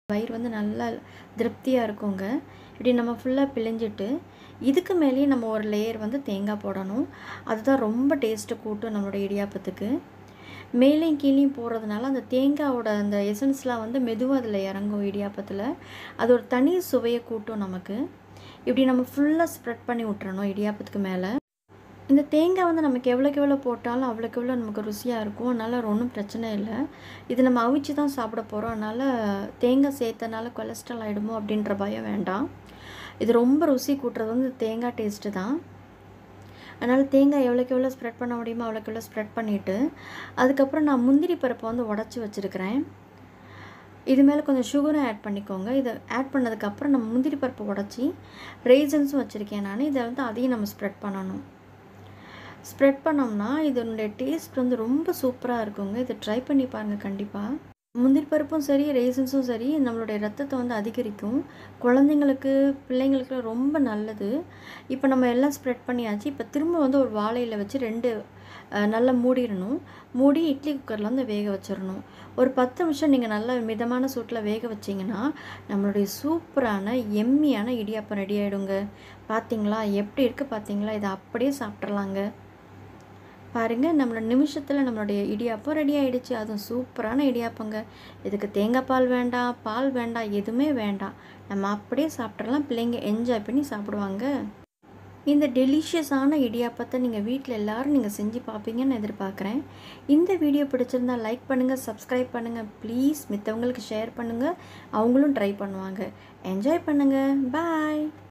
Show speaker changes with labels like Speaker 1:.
Speaker 1: வயிறு வந்து நல்லா திருப்தியாக இருக்குங்க இப்படி நம்ம ஃபுல்லாக பிழிஞ்சிட்டு இதுக்கு மேலேயே நம்ம ஒரு லேயர் வந்து தேங்காய் போடணும் அதுதான் ரொம்ப டேஸ்ட்டு கூட்டும் நம்மளோட இடியாப்பத்துக்கு மேலேயும் கீழேயும் போடுறதுனால அந்த தேங்காயோட அந்த எசன்ஸ்லாம் வந்து மெதுவாக அதில் இறங்கும் இடியாப்பத்தில் அது ஒரு தனி சுவையை கூட்டும் நமக்கு இப்படி நம்ம ஃபுல்லாக ஸ்ப்ரெட் பண்ணி விட்டுறணும் இடியாப்பத்துக்கு மேலே இந்த தேங்காய் வந்து நமக்கு எவ்வளோக்கு எவ்வளோ போட்டாலும் அவ்வளோக்கு எவ்வளோ நமக்கு ருசியாக இருக்கும் அதனால் ஒன்றும் பிரச்சனை இல்லை இது நம்ம அவிச்சு தான் சாப்பிட போகிறோம் அதனால் தேங்காய் சேர்த்தனால கொலஸ்ட்ரால் ஆகிடுமோ அப்படின்ற பயம் வேண்டாம் இது ரொம்ப ருசி கூட்டுறது வந்து தேங்காய் டேஸ்ட்டு தான் அதனால் தேங்காய் எவ்வளோக்கு எவ்வளோ ஸ்ப்ரெட் பண்ண முடியுமோ அவ்வளோக்கு எவ்வளோ ஸ்ப்ரெட் பண்ணிவிட்டு அதுக்கப்புறம் நான் முந்திரி பருப்பை வந்து உடச்சி வச்சுருக்கிறேன் இது மேலே கொஞ்சம் சுகரும் ஆட் பண்ணிக்கோங்க இதை ஆட் பண்ணதுக்கப்புறம் நம்ம முந்திரி பருப்பை உடச்சி ரேசன்ஸும் வச்சுருக்கேன் நான் இதை வந்து அதையும் நம்ம ஸ்ப்ரெட் பண்ணணும் ஸ்ப்ரெட் பண்ணோம்னா இதனுடைய டேஸ்ட் வந்து ரொம்ப சூப்பராக இருக்குங்க இதை ட்ரை பண்ணி பாருங்கள் கண்டிப்பாக முந்திரி பருப்பும் சரி ரேசன்ஸும் சரி நம்மளுடைய ரத்தத்தை வந்து அதிகரிக்கும் குழந்தைங்களுக்கு பிள்ளைங்களுக்கு ரொம்ப நல்லது இப்போ நம்ம எல்லாம் ஸ்ப்ரெட் பண்ணியாச்சு இப்போ திரும்ப வந்து ஒரு வாழையில் வச்சு ரெண்டு நல்லா மூடிடணும் மூடி இட்லி குக்கரில் வந்து வேக வச்சிடணும் ஒரு பத்து நிமிஷம் நீங்கள் நல்லா மிதமான சூட்டில் வேக வச்சிங்கன்னா நம்மளுடைய சூப்பரான எம்மியான இடியாப்பம் ரெடி ஆகிடுங்க பார்த்தீங்களா எப்படி இருக்குது பார்த்தீங்களா இதை அப்படியே சாப்பிட்றலாங்க பாருங்கள் நம்மளோட நிமிஷத்தில் நம்மளுடைய இடியாப்பம் ரெடி ஆகிடுச்சு அதுவும் சூப்பரான இடியாப்பங்க இதுக்கு தேங்காய் பால் வேண்டாம் பால் வேண்டாம் எதுவுமே வேண்டாம் நம்ம அப்படியே சாப்பிட்றலாம் பிள்ளைங்க என்ஜாய் பண்ணி சாப்பிடுவாங்க இந்த டெலிஷியஸான இடியாப்பத்தை நீங்கள் வீட்டில் எல்லோரும் நீங்கள் செஞ்சு பார்ப்பீங்கன்னு எதிர்பார்க்குறேன் இந்த வீடியோ பிடிச்சிருந்தால் லைக் பண்ணுங்கள் சப்ஸ்கிரைப் பண்ணுங்கள் ப்ளீஸ் மித்தவங்களுக்கு ஷேர் பண்ணுங்கள் அவங்களும் ட்ரை பண்ணுவாங்க என்ஜாய் பண்ணுங்கள் பாய்